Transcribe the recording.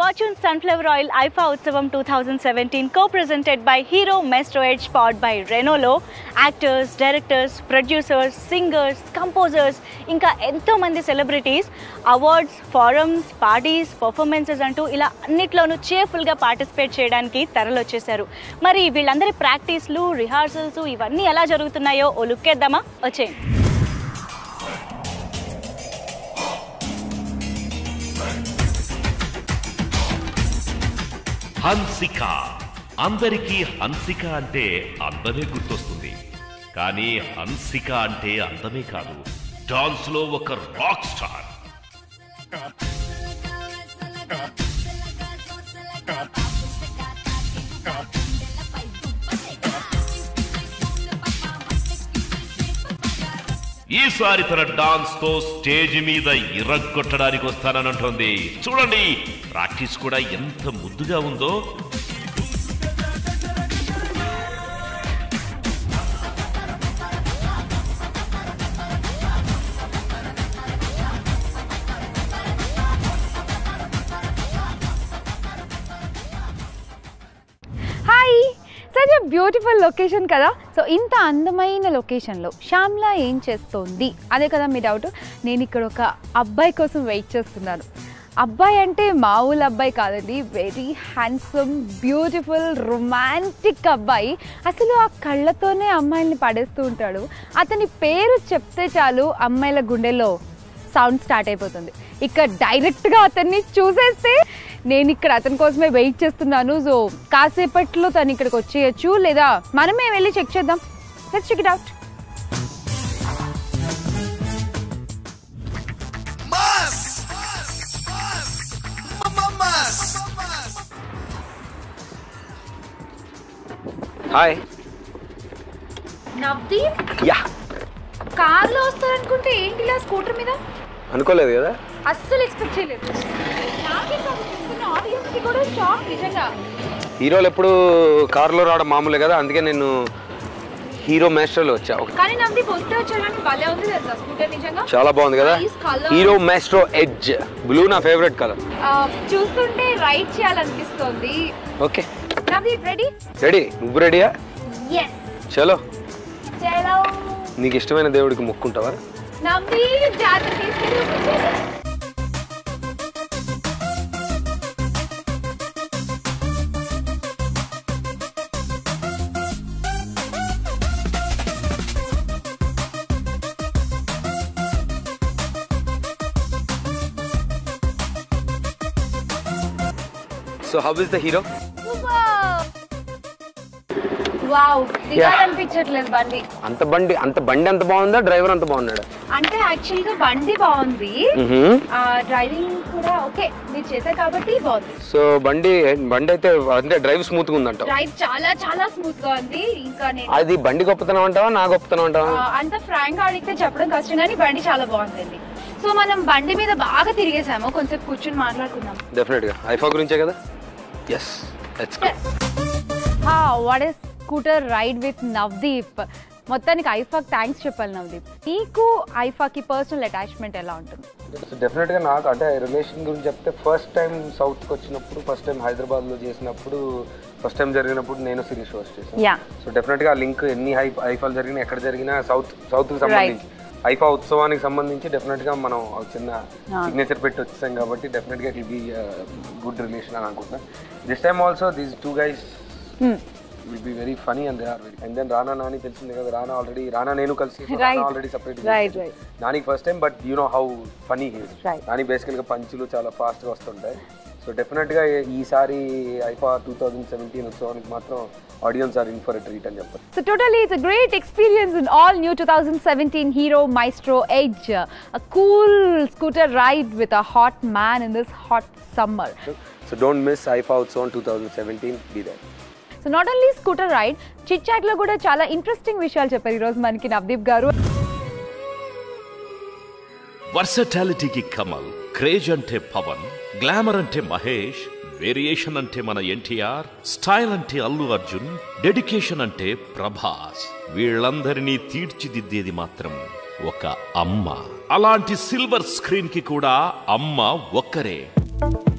Fortune Sunflower Oil IFA Utsavam 2017 co-presented by Hero Maestro Edge powered by Renolo. Actors, directors, producers, singers, composers ఇంకా ఎంతో మంది celebrities awards forums parties performances అంటూ ఇలా అన్నిట్లోనూ చేర్ఫుల్గా participate చేయడానికి తరలొచ్చేశారు మరి వీళ్ళందరి ప్రాక్టీస్లు రిహార్సల్స్ ఇవన్నీ ఎలా జరుగుతున్నాయో ఓ లుక్ వేద్దామా వచ్చేయండి హన్సిక అందరికీ హన్సిక అంటే అందమే గుర్తొస్తుంది కానీ హన్సిక అంటే అందమే కాదు డాన్స్ లో ఒక రాక్ స్టార్ ఈసారి తన డాన్స్ తో స్టేజ్ మీద ఇరగొట్టడానికి వస్తాననంటోంది చూడండి ప్రాక్టీస్ కూడా ఎంత ముద్దుగా ఉందో hi such a beautiful location కదా సో ఇంత అందమైన లొకేషన్లో శ్యామ్లా ఏం చేస్తోంది అదే కదా మీ డౌట్ నేను ఇక్కడ ఒక అబ్బాయి కోసం వెయిట్ చేస్తున్నాను అబ్బాయి అంటే మామూలు అబ్బాయి కాదండి వెరీ హ్యాండ్సమ్ బ్యూటిఫుల్ రొమాంటిక్ అబ్బాయి అసలు ఆ కళ్ళతోనే అమ్మాయిల్ని పడేస్తూ ఉంటాడు అతని పేరు చెప్తే చాలు అమ్మాయిల గుండెలో సౌండ్ స్టార్ట్ అయిపోతుంది ఇక్కడ డైరెక్ట్గా అతన్ని చూసేస్తే నేను ఇక్కడ అతని కోసమే వెయిట్ చేస్తున్నాను సో కాసేపట్లో తను ఇక్కడికి వచ్చేయచ్చు లేదా మనమే వెళ్ళి చెక్ చేద్దాం let's check it out Mas! Mas! Hi Navdeep yeah కార్లో వస్తారనుకుంటే ఏంటి ఇలా స్కూటర్ మీద అనుకోలేదు కదా అస్సలు ఎక్స్పెక్ట్ చేయలేదు నాకే కాదు చూస్తున్న ఆడియన్స్కి కూడా షాక్ నిజంగా హీరోలు ఎప్పుడు కారులో రావడం మామూలే కదా అందుకే నేను హీరో మేస్టర్లో వచ్చా ఒక- కానీ నవ్దీప్ వస్తే వచ్చాడని భలే ఉంది తెలుసా స్కూటర్ నిజంగా చాలా బాగుంది కదా Nice colour. Hero Maestro Edge blue నా ఫేవరెట్ కలర్ ఆ, చూస్తుంటే రైడ్ చేయాలనిపిస్తోంది ఓకే నవ్దీప్ రెడీ రెడీ నువ్వు రెడీయా ఎస్ చలో చలో నీకు ఇష్టమైన దేవుడికి మొక్కుంటావా నవ్దీప్ జాతర తీసుకెళ్ళి so how is the Hero wow దిగాలనిపించట్లేదు బండి అంత బండి అంత బండి అంత బాగుందా డ్రైవర్ అంత బాగున్నాడా అంటే యాక్చువల్ గా బండి బాగుంది ఆ డ్రైవింగ్ కూడా ఓకే మీరు చేశారు కాబట్టి బాగుంది సో బండి బండి అయితే అంటే డ్రైవ్ స్మూత్ గా ఉందంట డ్రైవ్ చాలా చాలా స్మూత్ గా ఉంది ఇంకా నేను అది బండి గొప్పతనం అంటావా నా గొప్పతనం అంటావా ఆ, అంత ఫ్రాంక్ గా అడిగితే చెప్పడం కష్టం కానీ బండి చాలా బాగుందండి సో మనం బండి మీద బాగా తిరిగేసాము కొంచెం కూర్చొని మాట్లాడుకుందాం డెఫినెట్ గా ఐఫా గురించే కదా yes let's go what is scooter ride with Navdeep మొత్తానికి ఐఫాక్ థ్యాంక్స్ చెప్పాలి నవదీప్ నీకు ఐఫాకి పర్సనల్ అటాచ్మెంట్ ఎలా ఉంటుంది డెఫినెట్ గా నాకు అంటే రిలేషన్ గురించి చెప్తే ఫస్ట్ టైం సౌత్ కి వచ్చినప్పుడు ఫస్ట్ టైం హైదరాబాద్ లో చేసినప్పుడు ఫస్ట్ టైం జరిగినప్పుడు నేను సిరీస్ హోస్ట్ చేశాను యా సో డెఫినెట్ గా లింక్ ఎన్ని హై ఐఫాలు జరిగినా ఎక్కడ జరిగినా సౌత్ సౌత్ కి సంబంధించి ఐఫా ఉత్సవానికి సంబంధించి డెఫినెట్ గా మనం ఒక చిన్న సిగ్నేచర్ పెట్టి వచ్చేసాం కాబట్టి డెఫినెట్ గా ఇట్ బి గుడ్ రిలేషన్ అని అనుకుంటున్నా this time also these two guys will be very funny and they are very and then Rana Nani తెలిసింది కదా రానా ఆల్రెడీ రానా నేను కలిసి Right. Already separate Right, right. నానికి first time but you know how funny he's Right. Nani basically గా పంచులు చాలా fast గా వస్తుంటాయి సో డెఫినెట్ గా ఈసారి ఐఫా టూ థౌజండ్ సెవెంటీన్ ఉత్సవానికి మాత్రం audience are in for treat అని చెప్పారు So totally, it's a great experience in all new 2017 Hero Maestro Edge, a cool scooter ride with a hot man in this hot summer. So don't miss IIFA Utsavam two thousand seventeen be there so not only scooter ride chit chat లో కూడా చాలా interesting విషయాలు చెప్పారు ఈరోజు మనకి నవదీప్ గారు వర్సటాలిటీకి Kamal craze అంటే Pawan glamour అంటే మహేష్ వేరియేషన్ అంటే మన ఎన్టీఆర్ స్టైల్ అంటే అల్లు అర్జున్ డెడికేషన్ అంటే ప్రభాస్ వీళ్ళందరినీ తీర్చిదిద్దేది మాత్రం ఒక అమ్మ అలాంటి సిల్వర్ స్క్రీన్ కి కూడా అమ్మ ఒక్కరే